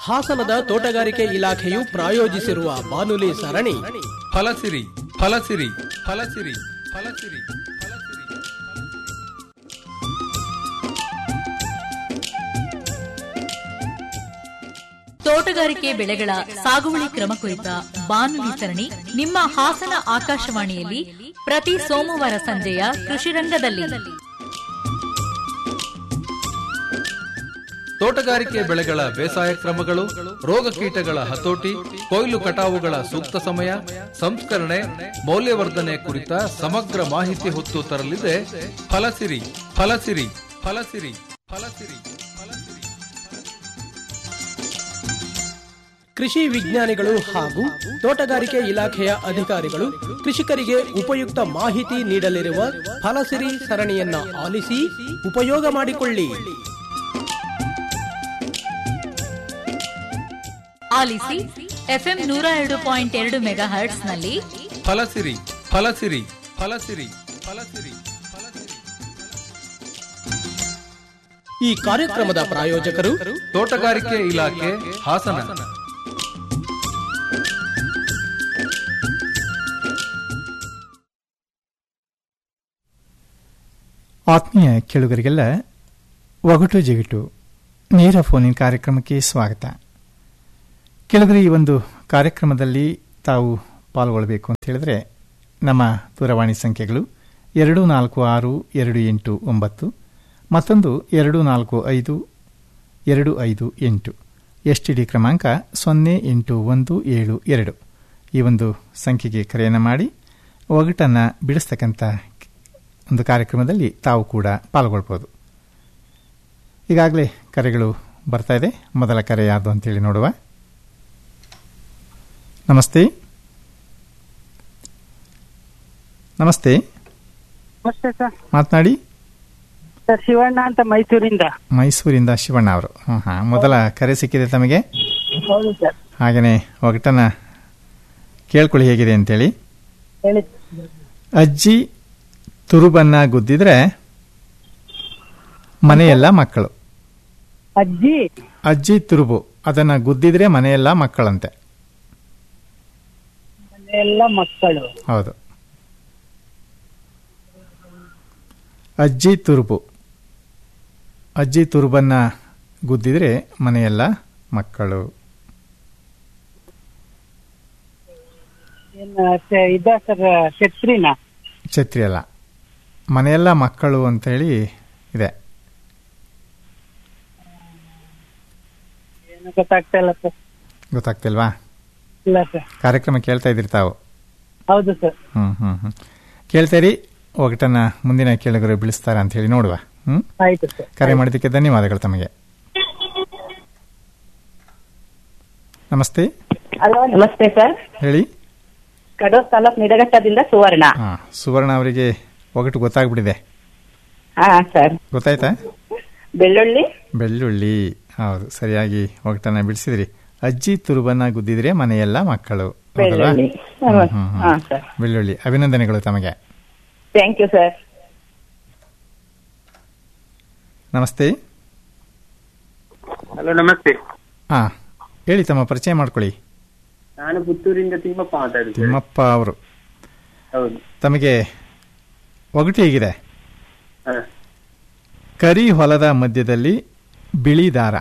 ಹಾಸನದ ತೋಟಗಾರಿಕೆ ಇಲಾಖೆಯು ಪ್ರಾಯೋಜಿಸಿರುವ ಬಾನುಲಿ ಸರಣಿ ಫಲಸಿರಿ ಫಲಸಿರಿ ಫಲಸಿರಿ ಫಲಸಿರಿ ಫಲಸಿರಿ ತೋಟಗಾರಿಕೆ ಬೆಳೆಗಳ ಸಾಗುವಳಿ ಕ್ರಮ ಕುರಿತ ಬಾನುಲಿ ಸರಣಿ ನಿಮ್ಮ ಹಾಸನ ಆಕಾಶವಾಣಿಯಲ್ಲಿ ಪ್ರತಿ ಸೋಮವಾರ ಸಂಜೆಯ ಕೃಷಿ ರಂಗದಲ್ಲಿ ತೋಟಗಾರಿಕೆ ಬೆಳೆಗಳ ಬೇಸಾಯ ಕ್ರಮಗಳು ರೋಗ ಕೀಟಗಳ ಹತೋಟಿ ಕೊಯ್ಲು ಕಟಾವುಗಳ ಸೂಕ್ತ ಸಮಯ ಸಂಸ್ಕರಣೆ ಮೌಲ್ಯವರ್ಧನೆ ಕುರಿತ ಸಮಗ್ರ ಮಾಹಿತಿ ಹೊತ್ತು ತರಲಿದೆ ಫಲಸಿರಿ ಫಲಸಿರಿ ಫಲಸಿರಿ ಫಲಸಿರಿ ಫಲಸಿರಿ ಕೃಷಿ ವಿಜ್ಞಾನಿಗಳು ಹಾಗೂ ತೋಟಗಾರಿಕೆ ಇಲಾಖೆಯ ಅಧಿಕಾರಿಗಳು ಕೃಷಿಕರಿಗೆ ಉಪಯುಕ್ತ ಮಾಹಿತಿ ನೀಡಲಿರುವ ಫಲಸಿರಿ ಸರಣಿಯನ್ನ ಆಲಿಸಿ ಉಪಯೋಗ ಮಾಡಿಕೊಳ್ಳಿ ಆಲಿಸಿ ಎಫ್ಎಂ ನೂರ ಎರಡು ಪಾಯಿಂಟ್ ಎರಡು ಮೆಗಾ ಹರ್ಟ್ಸ್ನಲ್ಲಿ ಫಲಸಿರಿ ಫಲಸಿರಿ ಫಲಸಿರಿ ಫಲಸಿರಿ ಫಲಸಿರಿ ಈ ಕಾರ್ಯಕ್ರಮದ ಪ್ರಾಯೋಜಕರು ತೋಟಗಾರಿಕೆ ಇಲಾಖೆ ಹಾಸನ ಆತ್ಮೀಯ ಕೇಳುಗರಿಗೆಲ್ಲ ಒಗಟು ಜಿಗಿಟು ನೇರ ಫೋನಿನ್ ಕಾರ್ಯಕ್ರಮಕ್ಕೆ ಸ್ವಾಗತ ಕೇಳುಗರೆ ಈ ಒಂದು ಕಾರ್ಯಕ್ರಮದಲ್ಲಿ ತಾವು ಪಾಲ್ಗೊಳ್ಳಬೇಕು ಅಂತ ಹೇಳಿದ್ರೆ ನಮ್ಮ ದೂರವಾಣಿ ಸಂಖ್ಯೆಗಳು ಎರಡು ನಾಲ್ಕು ಆರು ಎರಡು ಎಂಟು ಒಂಬತ್ತು ಮತ್ತೊಂದು ಎರಡು ನಾಲ್ಕು ಐದು ಎರಡು ಐದು ಎಂಟು ಎಸ್ ಟಿ ಡಿ ಕ್ರಮಾಂಕ ಸೊನ್ನೆ ಎಂಟು ಒಂದು ಏಳು ಎರಡು ಈ ಒಂದು ಸಂಖ್ಯೆಗೆ ಕರೆಯನ್ನು ಮಾಡಿ ಒಗಟನ್ನು ಬಿಡಿಸ್ತಕ್ಕಂಥ ಒಂದು ಕಾರ್ಯಕ್ರಮದಲ್ಲಿ ತಾವು ಕೂಡ ಪಾಲ್ಗೊಳ್ಬೋದು ಈಗಾಗಲೇ ಕರೆಗಳು ಬರ್ತಾ ಇದೆ ಮೊದಲ ಕರೆ ಯಾವುದು ಅಂತೇಳಿ ನೋಡುವ ನಮಸ್ತೆ ನಮಸ್ತೆ ನಮಸ್ತೆ ಸರ್ ಮಾತನಾಡಿ ಸರ್ ಶಿವಣ್ಣ ಅಂತ ಮೈಸೂರಿಂದ ಮೈಸೂರಿಂದ ಶಿವಣ್ಣ ಅವರು ಹಾಂ ಹಾಂ ಮೊದಲ ಕರೆ ಸಿಕ್ಕಿದೆ ತಮಗೆ ಹೌದು ಸರ್ ಹಾಗೆಯೇ ಒಗಟನ್ನು ಕೇಳ್ಕೊಳ್ಳಿ ಹೇಗಿದೆ ಅಂತೇಳಿ ಹೇಳಿ ಅಜ್ಜಿ ತುರುಬನ್ನ ಗುದ್ದಿದ್ರೆ ಮನೆಯೆಲ್ಲ ಮಕ್ಕಳು ಅಜ್ಜಿ ಅಜ್ಜಿ ತುರುಬು ಅದನ್ನ ಗುದ್ದಿದ್ರೆ ಮನೆಯೆಲ್ಲ ಮಕ್ಕಳಂತೆ ಎಲ್ಲ ಮಕ್ಕಳು ಹೌದು ಅಜ್ಜಿ ತುರುಬು ಅಜ್ಜಿ ತುರುಬನ್ನ ಗುದ್ದಿದ್ರೆ ಮನೆಯೆಲ್ಲ ಮಕ್ಕಳು ಏನ್ ಸ- ಇದ ಸರ್ ಛತ್ರಿನ ಛತ್ರಿ ಅಲ್ಲ ಮನೆಯೆಲ್ಲ ಮಕ್ಕಳು ಅಂತೇಳಿ ಇದೆ ಏನು ಗೊತ್ತಾಗ್ತಾ ಇಲ್ಲ ಸರ್ ಗೊತ್ತಾಗ್ತಿಲ್ವಾ ಇಲ್ಲ ಸರ್ ಕಾರ್ಯಕ್ರಮ ಕೇಳ್ತಾ ಇದ್ರಿ ತಾವು ಹೌದು ಸರ್ ಹ್ಮ್ ಹ್ಮ್ ಹ್ಮ್ ಕೇಳ್ತೀರಿ ಒಗಟನ್ನ ಮುಂದಿನ ಕೇಳುಗರು ಬಿಳಿಸ್ತಾರ ಅಂತ ಹೇಳಿ ನೋಡುವ ಹ್ಮ್ ಆಯ್ತು ಸರ್ ಕರೆ ಮಾಡಿದ್ದಕ್ಕೆ ಧನ್ಯವಾದಗಳು ತಮಗೆ ನಮಸ್ತೆ ಹಲೋ ನಮಸ್ತೆ ಸರ್ ಹೇಳಿ ಕಡೂರ್ ತಾಲೂಕ್ ನಿಡಘಟ್ಟದಿಂದ ಸುವರ್ಣ ಹಾ ಸುವರ್ಣ ಅವರಿಗೆ ಒಗಟು ಗೊತ್ತಾಗ್ಬಿಟ್ಟಿದೆ ಹಾ ಸರ್ ಗೊತ್ತಾಯ್ತಾ ಬೆಳ್ಳುಳ್ಳಿ ಬೆಳ್ಳುಳ್ಳಿ ಹೌದು ಸರಿಯಾಗಿ ಒಗಟನ್ನ ಬಿಡಿಸಿದ್ರಿ ಅಜ್ಜಿ ತುರುಬನ್ನ ಗುದ್ದಿದ್ರೆ ಮನೆಯೆಲ್ಲ ಮಕ್ಕಳು ಹೌದಲ್ವಾ ಬೆಳ್ಳುಳ್ಳಿ ಹ್ಮ್, ಹ್ಮ್, ಹ್ಮ್. ಹಾ ಸರ್ ಬೆಳ್ಳುಳ್ಳಿ ಅಭಿನಂದನೆಗಳು ತಮಗೆ ಥ್ಯಾಂಕ್ ಯು ಸರ್ ನಮಸ್ತೆ ಹಲೋ ನಮಸ್ತೆ ಹಾ ಹೇಳಿ ತಮ್ಮ ಪರಿಚಯ ಮಾಡ್ಕೊಳ್ಳಿ ನಾನು ಪುತ್ತೂರಿಂದ ತಿಮ್ಮಪ್ಪ ಮಾತಾಡುದು ತಿಮ್ಮಪ್ಪ ಅವರು ಹೌದು ತಮಗೆ ಒಗಟು ಹೇಗಿದೆ ಹ. ಕರಿ ಹೊಲದ ಮಧ್ಯದಲ್ಲಿ ಬಿಳಿ ದಾರ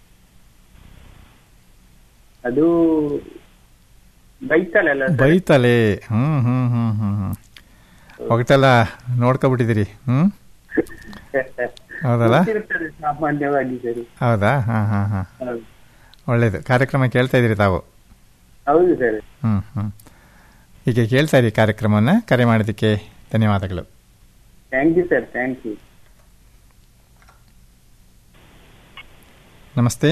ಅದು ಬೈತಲ್ಲ ಅಲ್ಲ ಸರ್? ಬೈತಲೆ ಹ್ಮ್ ಹ್ಮ್ ಹ್ಮ್ ಹ್ಮ್ ಹ್ಮ್ ಒಗಟೆಲ್ಲ ನೋಡ್ಕೊಬಿಟ್ಟಿದ್ದೀರಿ ಹ್ಮ್ ಹೌದಲ್ಲ ಗೊತ್ತಿರುತ್ತದೆ ಸಾಮಾನ್ಯವಾಗಿ ಸರಿ ಹೌದಾ ಹಾ ಹಾ ಹಾ ಹೌದು ಒಳ್ಳೇದು ಕಾರ್ಯಕ್ರಮ ಕೇಳ್ತಾ ಇದ್ದೀರಿ ತಾವು ಹೌದು ಸರ್ ಹ್ಮ್ ಹ್ಮ್ ಹೀಗೆ ಕೇಳ್ತಾ ಇರಿ ಕಾರ್ಯಕ್ರಮವನ್ನ ಕರೆ ಮಾಡೋದಕ್ಕೆ ಧನ್ಯವಾದಗಳು thank you sir thank you ನಮಸ್ತೆ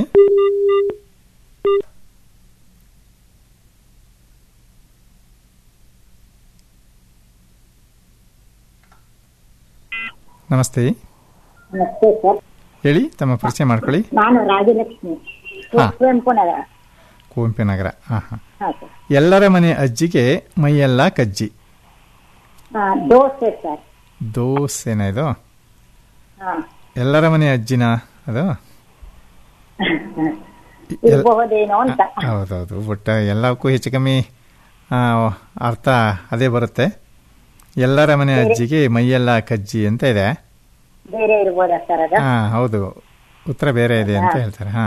ನಮಸ್ತೆ ನಮಸ್ತೆ ಸರ್ ಹೇಳಿ ತಮ್ಮ ಪರಿಚಯ ಮಾಡ್ಕೊಳ್ಳಿ ನಾನು ರಾಜಲಕ್ಷ್ಮಿ ಹಾ. ಕುವೆಂಪು ನಗರ ಕುವೆಂಪು ನಗರ ಹಾ ಹಾ ಹಾ ಸರ್ ಎಲ್ಲರ ಮನೆ ಅಜ್ಜಿಗೆ ಮೈಯೆಲ್ಲ ಕಜ್ಜಿ ಹಾ ದೋಸೆ ಸರ್ ದೋಸೆನ ಇದು ಹಾ ಎಲ್ಲರ ಮನೆ ಅಜ್ಜಿನ ಅದು ಇರಬಹುದೇನೋ ಅಂತ ಹೌದೌದು ಬಟ್ ಎಲ್ಲಕ್ಕೂ ಹೆಚ್ಚು ಕಮ್ಮಿ ಆ, ಅರ್ಥ ಅದೇ ಬರುತ್ತೆ ಎಲ್ಲರ ಮನೆ ಅಜ್ಜಿಗೆ ಮೈಯೆಲ್ಲ ಕಜ್ಜಿ ಅಂತ ಇದೆ ಬೇರೆ ಇರ್ಬೋದಾ ಸರ್ ಅದು ಹಾ ಹೌದು ಉತ್ತರ ಬೇರೆ ಇದೆ ಅಂತ ಹೇಳ್ತಾರೆ ಹಾ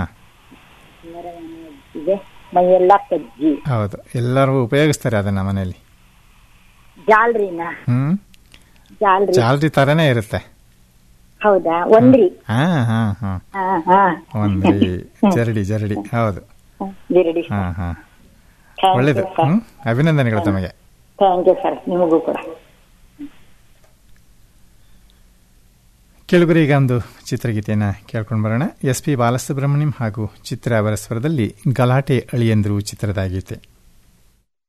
ಇದೆ ಮೈಯೆಲ್ಲ ಕಜ್ಜಿ ಹೌದು ಎಲ್ಲರೂ ಉಪಯೋಗಿಸ್ತಾರೆ ಅದನ್ನ ಮನೆಯಲ್ಲಿ ಜಾಲ್ರಿನ ಹ್ಮ್ ಜಾಲ್ರಿ ಜಾಲ್ರಿ ತರನೇ ಇರುತ್ತೆ ಹೌದಾ ಒಂದ್ರಿ ಹಾ ಹಾ ಹಾ ಹಾ ಹಾ ಒಂದ್ರಿ ಜರಡಿ ಜರಡಿ ಹೌದು ಜಿರಡಿ ಹಾ ಹಾ ಥ್ಯಾಂಕ್ ಒಳ್ಳೇದು ಯು ಸರ್ ಹ್ಮ್ ಅಭಿನಂದನೆಗಳು ತಮಗೆ ಥ್ಯಾಂಕ್ ಯು ಸರ್ ನಿಮಗೂ ಕೂಡ ಕೇಳುಗರೆ ಈಗ ಒಂದು ಚಿತ್ರಗೀತೆಯನ್ನು ಕೇಳ್ಕೊಂಡು ಬರೋಣ ಎಸ್ ಪಿ ಬಾಲಸುಬ್ರಹ್ಮಣ್ಯಂ ಹಾಗೂ ಚಿತ್ರ ಅವರ ಸ್ವರದಲ್ಲಿ ಗಲಾಟೆ ಅಳಿಯಂದ್ರು ಚಿತ್ರದ ಗೀತೆ